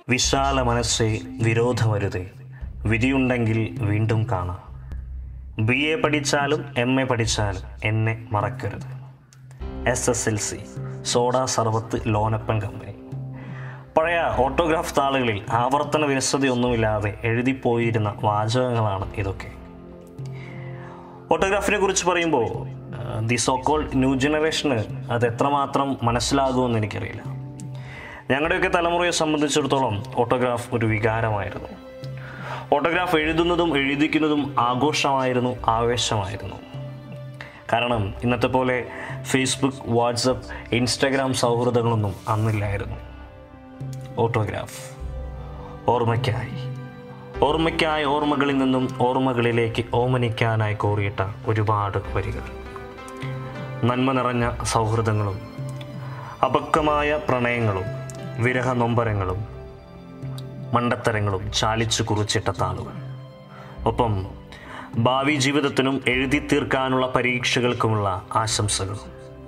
വിശാല മനസ്സേ വിരോധമരുതേ വിധിയുണ്ടെങ്കിൽ വീണ്ടും കാണാം ബി എ പഠിച്ചാലും എം എ പഠിച്ചാലും എന്നെ മറക്കരുത് S S L C soda സർവത്ത് ലോനപ്പൻ കമ്പനി പഴയ ഓട്ടോഗ്രാഫ് താളുകളിൽ ആവർത്തന വിരസതയൊന്നുമില്ലാതെ എഴുതിപ്പോയിരുന്ന വാചകങ്ങളാണ് ഇതൊക്കെ ഓട്ടോഗ്രാഫിനെ കുറിച്ച് പറയുമ്പോൾ ദി സോക്കോൾ ന്യൂ ജനറേഷന് അത് എത്രമാത്രം മനസ്സിലാകുമെന്ന് എനിക്കറിയില്ല ഞങ്ങളുടെയൊക്കെ തലമുറയെ സംബന്ധിച്ചിടത്തോളം ഓട്ടോഗ്രാഫ് ഒരു വികാരമായിരുന്നു ഓട്ടോഗ്രാഫ് എഴുതുന്നതും എഴുതിക്കുന്നതും ആഘോഷമായിരുന്നു ആവേശമായിരുന്നു കാരണം ഇന്നത്തെ പോലെ ഫേസ്ബുക്ക് വാട്സപ്പ് ഇൻസ്റ്റാഗ്രാം സൗഹൃദങ്ങളൊന്നും അന്നില്ലായിരുന്നു ഓട്ടോഗ്രാഫ് ഓർമ്മയ്ക്കായി ഓർമ്മയ്ക്കായി ഓർമ്മകളിൽ നിന്നും ഓർമ്മകളിലേക്ക് ഓമനിക്കാനായി കോറിയിട്ട ഒരുപാട് വരികൾ നന്മ നിറഞ്ഞ സൗഹൃദങ്ങളും അപക്വമായ പ്രണയങ്ങളും വിരഹ നൊമ്പരങ്ങളും മണ്ടത്തരങ്ങളും ചാലിച്ചു കുറിച്ചിട്ട താളുകൾ ഒപ്പം ഭാവി ജീവിതത്തിനും എഴുതി തീർക്കാനുള്ള പരീക്ഷകൾക്കുമുള്ള ആശംസകളും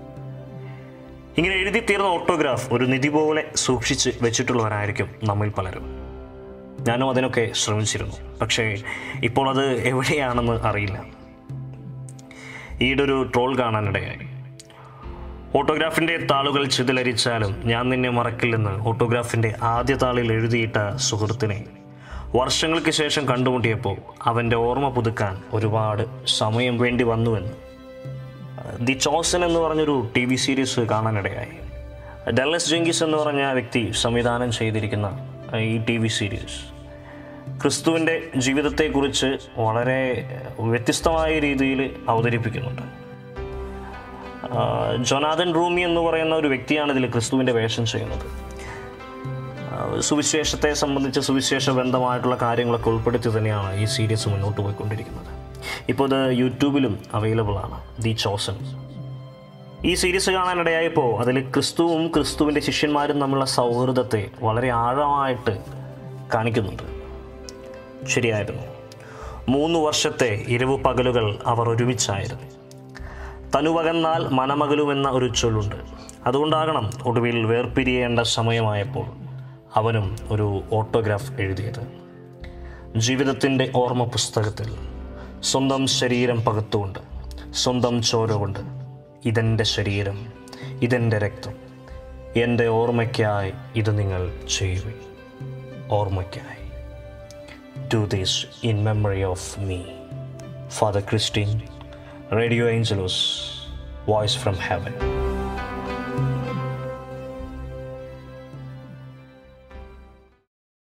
ഇങ്ങനെ എഴുതി തീർന്ന ഓട്ടോഗ്രാഫ് ഒരു നിധി പോലെ സൂക്ഷിച്ച് വെച്ചിട്ടുള്ളവരായിരിക്കും നമ്മിൽ പലരും ഞാനും അതിനൊക്കെ ശ്രമിച്ചിരുന്നു പക്ഷേ ഇപ്പോൾ അത് എവിടെയാണെന്ന് അറിയില്ല ഈടൊരു ട്രോൾ കാണാനിടയായി ഓട്ടോഗ്രാഫിൻ്റെ താളുകൾ ചിതലരിച്ചാലും ഞാൻ നിന്നെ മറക്കില്ലെന്ന് ഓട്ടോഗ്രാഫിൻ്റെ ആദ്യ താളിൽ എഴുതിയിട്ട സുഹൃത്തിനെ വർഷങ്ങൾക്ക് ശേഷം കണ്ടുമുട്ടിയപ്പോൾ അവൻ്റെ ഓർമ്മ പുതുക്കാൻ ഒരുപാട് സമയം വേണ്ടി വന്നുവെന്ന് ദി ചോസൻ എന്ന് പറഞ്ഞൊരു ടി വി സീരീസ് കാണാനിടയായി ഡെല്ലസ് ജെങ്കിസ് എന്ന് പറഞ്ഞ വ്യക്തി സംവിധാനം ചെയ്തിരിക്കുന്ന ഈ ടി വി സീരീസ് ക്രിസ്തുവിൻ്റെ ജീവിതത്തെക്കുറിച്ച് വളരെ വ്യത്യസ്തമായ രീതിയിൽ അവതരിപ്പിക്കുന്നുണ്ട് ആ, ജൊനാഥൻ റൂമി എന്ന് പറയുന്ന ഒരു വ്യക്തിയാണ് ഇതിൽ ക്രിസ്തുവിൻ്റെ വേഷം ചെയ്യുന്നത് ആ, സുവിശേഷത്തെ സംബന്ധിച്ച് സുവിശേഷ ബന്ധമായിട്ടുള്ള കാര്യങ്ങളൊക്കെ ഉൾപ്പെടുത്തി തന്നെയാണ് ഈ സീരീസ് മുന്നോട്ട് പോയിക്കൊണ്ടിരിക്കുന്നത് ഇപ്പോൾ ഇത് യൂട്യൂബിലും അവൈലബിൾ ആണ് ദി ചോസൻ ഈ സീരീസ് കാണാനിടയായപ്പോൾ അതിൽ ക്രിസ്തുവും ക്രിസ്തുവിൻ്റെ ശിഷ്യന്മാരും തമ്മിലുള്ള സൗഹൃദത്തെ വളരെ ആഴമായിട്ട് കാണിക്കുന്നുണ്ട് ശരിയായിരുന്നു മൂന്ന് വർഷത്തെ ഇരവു പകലുകൾ അവർ ഒരുമിച്ചായിരുന്നു തനുവകന്നാൽ മനമകലുമെന്ന ഒരു ചൊല്ലുണ്ട് അതുകൊണ്ടാകണം ഒടുവിൽ വേർപിരിയേണ്ട സമയമായപ്പോൾ അവനും ഒരു ഓട്ടോഗ്രാഫ് എഴുതിയത് ജീവിതത്തിൻ്റെ ഓർമ്മ പുസ്തകത്തിൽ സ്വന്തം ശരീരം പകുത്തുകൊണ്ട് സ്വന്തം ചോര കൊണ്ട് ഇതെൻ്റെ ശരീരം ഇതെൻ്റെ രക്തം എൻ്റെ ഓർമ്മയ്ക്കായി ഇത് നിങ്ങൾ ചെയ്യുവിൻ ഓർമ്മയ്ക്കായി do this in memory of me father Christine radio Angelos voice from heaven